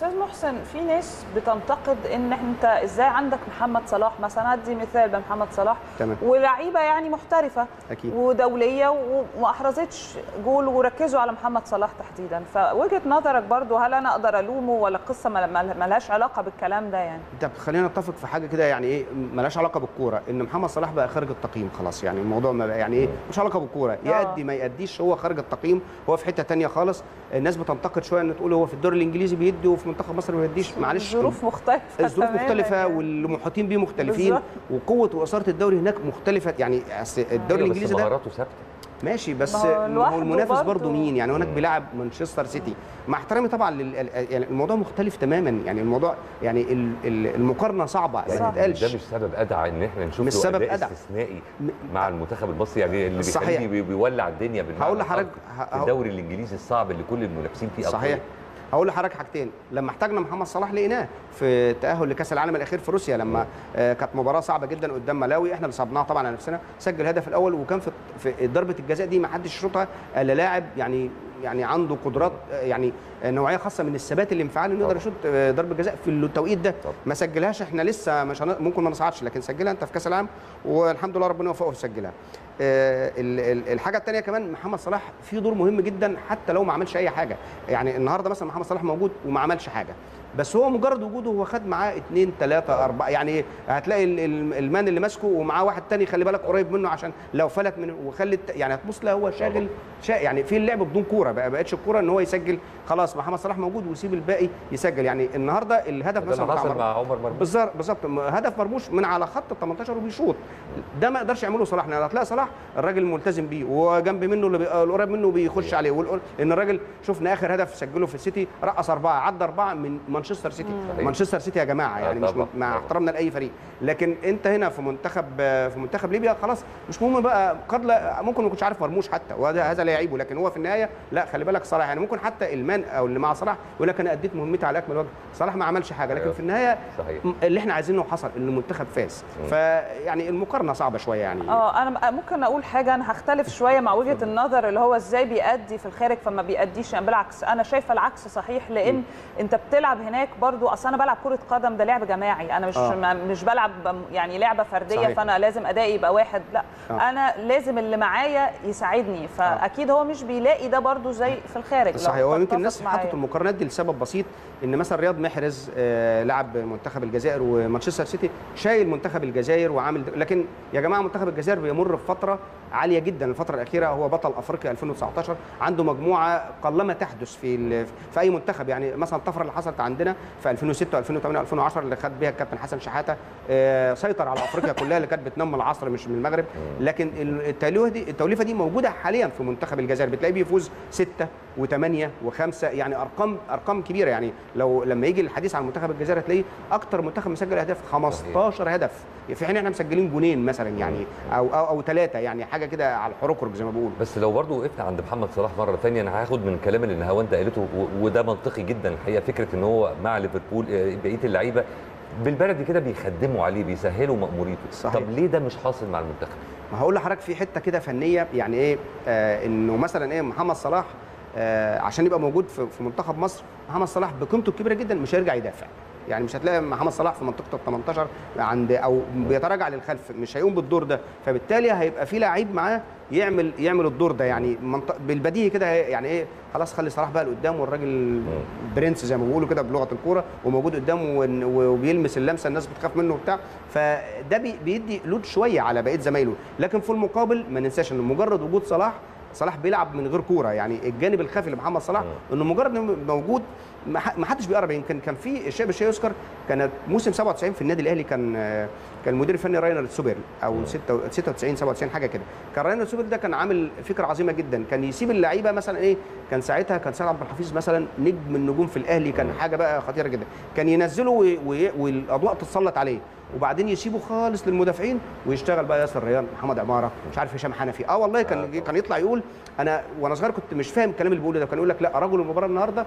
استاذ محسن في ناس بتنتقد ان انت ازاي عندك محمد صلاح مثلا هدي مثال بمحمد صلاح تمام. ولاعيبه يعني محترفه أكيد. ودوليه وما احرزتش جول وركزوا على محمد صلاح تحديدا فوجهه نظرك برضو هل انا اقدر الومه ولا القصه ما ما لهاش علاقه بالكلام ده يعني طب خلينا نتفق في حاجه كده يعني ايه ملهاش علاقه بالكوره ان محمد صلاح بقى خارج التقييم خلاص يعني الموضوع ما بقى يعني ايه مش علاقه بالكوره يأدي ما يأديش هو خارج التقييم هو في حته تانية خالص الناس بتنتقد شويه ان تقول هو في الدوري الانجليزي بيدي وفي منتخب مصر ما بيديش معلش الظروف مختلفه الظروف تماماً مختلفه يعني. والمحيطين بيه مختلفين بالظبط. وقوه واثاره الدوري هناك مختلفه يعني أصل الدوري أيوة، بس الانجليزي ده مهاراته ثابته ماشي بس ما هو ما هو لوحده المنافس برضه. برضه مين يعني هناك بيلعب مانشستر سيتي مع احترامي طبعا لل... يعني الموضوع مختلف تماما يعني الموضوع يعني ال- ال- المقارنه صعبه يعني ما ده تتقالش مش سبب ادعى ان احنا نشوف مش له سبب أداء أدعى. استثنائي م- مع المنتخب المصري يعني اللي صحيح. بيخليه بي- بيولع الدنيا بالمعنى هقول لحضرتك- الحرفي ه- في الدوري الانجليزي الصعب اللي كل المنافسين فيه صحيح أقوياء. هقول لحضرتك حاجتين لما احتاجنا محمد صلاح لقيناه في التاهل لكاس العالم الاخير في روسيا لما آه، كانت مباراه صعبه جدا قدام ملاوي احنا اللي صعبناها طبعا على نفسنا سجل الهدف الاول وكان في في ضربه الجزاء دي ما حدش يشوطها الا لاعب يعني يعني عنده قدرات آه، يعني آه، نوعيه خاصه من الثبات الانفعالي انه يقدر طبعا. يشوط آه، ضربه جزاء في التوقيت ده طبعا. ما سجلهاش احنا لسه مش هن... ممكن ما نصعدش لكن سجلها انت في كاس العالم والحمد لله ربنا وفقه وسجلها آه، ال- ال- الحاجه الثانيه كمان محمد صلاح في دور مهم جدا حتى لو ما عملش اي حاجه يعني النهارده مثلا محمد صلاح موجود وما عملش حاجه بس هو مجرد وجوده هو خد معاه اثنين ثلاثة أربعة يعني هتلاقي ال- ال- المان اللي ماسكه ومعاه واحد تاني خلي بالك قريب منه عشان لو فلت من وخلي الت- يعني هتبص له هو شاغل شا يعني في اللعب بدون كوره بقى بقتش الكوره ان هو يسجل خلاص محمد صلاح موجود ويسيب الباقي يسجل يعني النهارده الهدف ده مثلا اللي بتاع حصل مر- مع عمر مرموش بالظبط بالظبط هدف مرموش من على خط ال 18 وبيشوط ده ما يقدرش يعمله صلاح لان هتلاقي صلاح الراجل ملتزم بيه وجنب منه اللي بي- القريب منه بيخش عليه والقر- ان الراجل شفنا اخر هدف سجله في السيتي رقص اربعه عدى اربعه من مانشستر سيتي صحيح. مانشستر سيتي يا جماعه يعني مش طبعاً، مع طبعاً. احترامنا لاي فريق لكن انت هنا في منتخب في منتخب ليبيا خلاص مش مهم بقى قد لا ممكن ما كنتش عارف مرموش حتى وهذا هذا لا يعيبه لكن هو في النهايه لا خلي بالك صلاح يعني ممكن حتى المان او اللي مع صلاح يقول لك انا اديت مهمتي على اكمل وجه صلاح ما عملش حاجه لكن أيوة. في النهايه صحيح م- اللي احنا عايزينه حصل ان المنتخب فاز فيعني المقارنه صعبه شويه يعني اه انا ممكن اقول حاجه انا هختلف شويه مع وجهه النظر اللي هو ازاي بيأدي في الخارج فما بيأديش يعني بالعكس انا شايفه العكس صحيح لان انت بتلعب هناك برضو اصل انا بلعب كره قدم ده لعب جماعي انا مش آه. ما- مش بلعب يعني لعبه فرديه صحيح. فانا لازم ادائي يبقى واحد لا آه. انا لازم اللي معايا يساعدني فاكيد هو مش بيلاقي ده برضو زي في الخارج لو صحيح هو يمكن تتفق الناس معايا. حطت المقارنات دي لسبب بسيط ان مثلا رياض محرز آه، لعب منتخب الجزائر ومانشستر سيتي شايل منتخب الجزائر وعامل لكن يا جماعه منتخب الجزائر بيمر بفتره عاليه جدا الفتره الاخيره هو بطل افريقيا 2019 عنده مجموعه قلما تحدث في ال- في اي منتخب يعني مثلا الطفره اللي حصلت عندنا في 2006 و2008 و2010 اللي خد بيها الكابتن حسن شحاته آه، سيطر على افريقيا كلها اللي كانت بتنام من العصر مش من المغرب لكن التوليفه دي التوليفه دي موجوده حاليا في منتخب الجزائر بتلاقيه بيفوز ستة وثمانية وخمسة يعني ارقام ارقام كبيره يعني لو لما يجي الحديث عن منتخب الجزائر هتلاقيه اكتر منتخب مسجل اهداف 15 هدف في حين احنا مسجلين جونين مثلا يعني او او, أو ثلاثه يعني حاجه كده على الحركرك زي ما بيقولوا بس لو برضو وقفت عند محمد صلاح مره ثانيه انا هاخد من كلام اللي نهاوند قالته و- وده منطقي جدا الحقيقه فكره ان هو مع ليفربول آه، بقيه اللعيبه بالبلدي كده بيخدموا عليه بيسهلوا مأموريته صحيح. طب ليه ده مش حاصل مع المنتخب ما هقول لحضرتك في حته كده فنيه يعني ايه آه انه مثلا ايه محمد صلاح آه عشان يبقى موجود في, في منتخب مصر محمد صلاح بقيمته الكبيره جدا مش هيرجع يدافع يعني مش هتلاقي محمد صلاح في منطقه ال 18 عند او بيتراجع للخلف مش هيقوم بالدور ده فبالتالي هيبقى في لعيب معاه يعمل يعمل الدور ده يعني منطق بالبديهي كده هي- يعني ايه خلاص خلي صلاح بقى لقدام والراجل برنس زي ما بيقولوا كده بلغه الكوره وموجود قدامه ون- وبيلمس اللمسه الناس بتخاف منه وبتاع فده بي- بيدي لود شويه على بقيه زمايله لكن في المقابل ما ننساش ان مجرد وجود صلاح صلاح بيلعب من غير كوره يعني الجانب الخفي لمحمد صلاح انه مجرد انه موجود ما ح- ما حدش بيقرب يمكن كان في الشيء بالشيء يذكر كانت موسم 97 في النادي الاهلي كان آه، كان المدير الفني راينر سوبر او 96 97 حاجه كده كان راينر سوبر ده كان عامل فكره عظيمه جدا كان يسيب اللعيبه مثلا ايه كان ساعتها كان سيد عبد الحفيظ مثلا نجم النجوم في الاهلي كان حاجه بقى خطيره جدا كان ينزله وي- وي- والاضواء تتسلط عليه وبعدين يسيبه خالص للمدافعين ويشتغل بقى ياسر ريان محمد عماره مش عارف هشام حنفي اه والله كان كان يطلع يقول انا وانا صغير كنت مش فاهم الكلام اللي بيقوله ده كان يقول لك لا رجل المباراه النهارده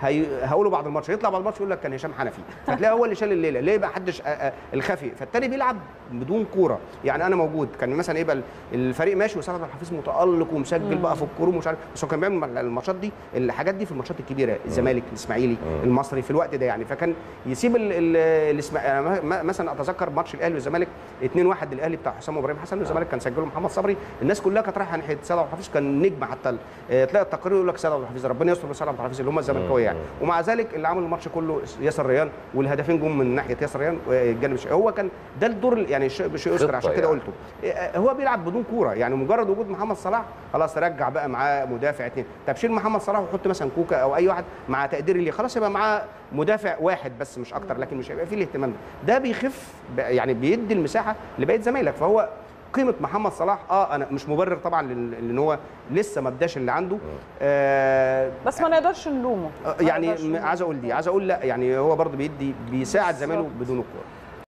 هي... هقوله بعد الماتش يطلع بعد الماتش يقول لك كان هشام حنفي فتلاقي هو اللي شال الليله ليه بقى حدش آه، آه، الخفي فالتاني بيلعب بدون كوره يعني انا موجود كان مثلا يبقى الفريق ماشي وسعد عبد الحفيظ متالق ومسجل بقى في الكوره ومش عارف بس هو كان بيعمل الماتشات دي الحاجات دي في الماتشات الكبيره الزمالك الاسماعيلي المصري في الوقت ده يعني فكان يسيب ال... ال... الاسماعيلي أنا م- مثلا اتذكر ماتش الاهلي والزمالك 2-1 الاهلي بتاع حسام ابراهيم حسن والزمالك كان سجله محمد صبري الناس كلها كانت رايحه ناحيه سيد عبد الحفيظ كان نجم حتى ال- آه، تلاقي التقارير يقول لك سيد عبد الحفيظ ربنا يستر بسيد عبد الحفيظ اللي هم الزملكاويه يعني ومع ذلك اللي عمل الماتش كله ياسر ريان والهدفين جم من ناحيه ياسر ريان والجانب الشمالي هو كان ده الدور ال- يعني شيء شيء يذكر خطة عشان كده يعني. قلته آه، هو بيلعب بدون كوره يعني مجرد وجود محمد صلاح خلاص رجع بقى معاه مدافع اثنين طب شيل محمد صلاح وحط مثلا كوكا او اي واحد مع تقدير اللي خلاص يبقى معاه مدافع واحد بس مش اكتر لكن مش هيبقى فيه الاهتمام ده ده بيخف ب- يعني بيدي المساحه لبقيه زمايلك فهو قيمه محمد صلاح اه انا مش مبرر طبعا لل- لان هو لسه ما اداش اللي عنده آه بس ما نقدرش نلومه آه، ما يعني نقدرش م- نلومه. عايز اقول دي عايز اقول لا يعني هو برضه بيدي بيساعد زمايله بالظبط. بدون الكوره